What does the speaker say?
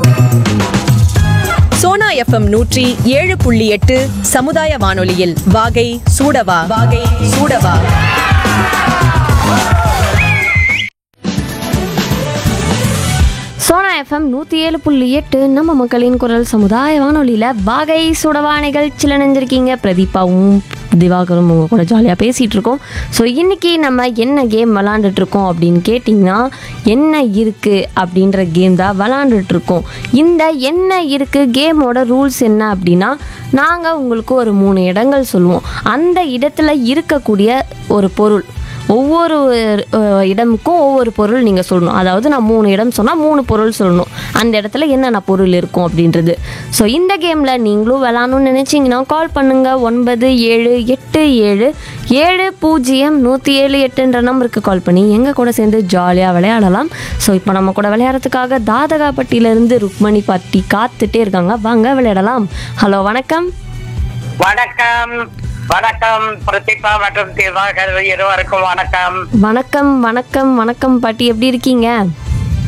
Sona FM நூற்றி ஏழு புள்ளி எட்டு சமுதாய வானொலியில் வாகை சூடவா வாகை சூடவா சோனா எஃப்எம் நூற்றி ஏழு புள்ளி எட்டு நம்ம மக்களின் குரல் சமுதாய வானொலியில் வாகை சுடவா நிகழ்ச்சியில் நினைஞ்சிருக்கீங்க பிரதீபாவும் திவாகரும் உங்கள் கூட ஜாலியாக பேசிகிட்டு இருக்கோம் ஸோ இன்றைக்கி நம்ம என்ன கேம் விளாண்டுட்டு இருக்கோம் அப்படின்னு கேட்டிங்கன்னா என்ன இருக்குது அப்படின்ற கேம் தான் விளாண்டுட்டு இருக்கோம் இந்த என்ன இருக்குது கேமோட ரூல்ஸ் என்ன அப்படின்னா நாங்கள் உங்களுக்கு ஒரு மூணு இடங்கள் சொல்லுவோம் அந்த இடத்துல இருக்கக்கூடிய ஒரு பொருள் ஒவ்வொரு அஹ், இடமுக்கும் ஒவ்வொரு பொருள் நீங்கள் சொல்லணும் அதாவது நான் மூணு இடம் சொன்னால் மூணு பொருள் சொல்லணும் அந்த இடத்துல என்னென்ன பொருள் இருக்கும் அப்படின்றது ஸோ இந்த கேமில் நீங்களும் விளாடணும்னு நினச்சிங்கன்னா கால் பண்ணுங்கள் ஒன்பது ஏழு எட்டு ஏழு ஏழு பூஜ்ஜியம் நூற்றி ஏழு எட்டுன்ற நம்பருக்கு கால் பண்ணி எங்கள் கூட சேர்ந்து ஜாலியாக விளையாடலாம் ஸோ இப்போ நம்ம கூட விளையாடுறதுக்காக தாதகாப்பட்டியிலேருந்து ருக்மணி பாட்டி காத்துட்டே இருக்காங்க வாங்க விளையாடலாம் ஹலோ வணக்கம் வணக்கம் வணக்கம் பிரதீபா மற்றும் திவாகர் இருவருக்கும் வணக்கம் வணக்கம் வணக்கம் வணக்கம் பாட்டி எப்படி இருக்கீங்க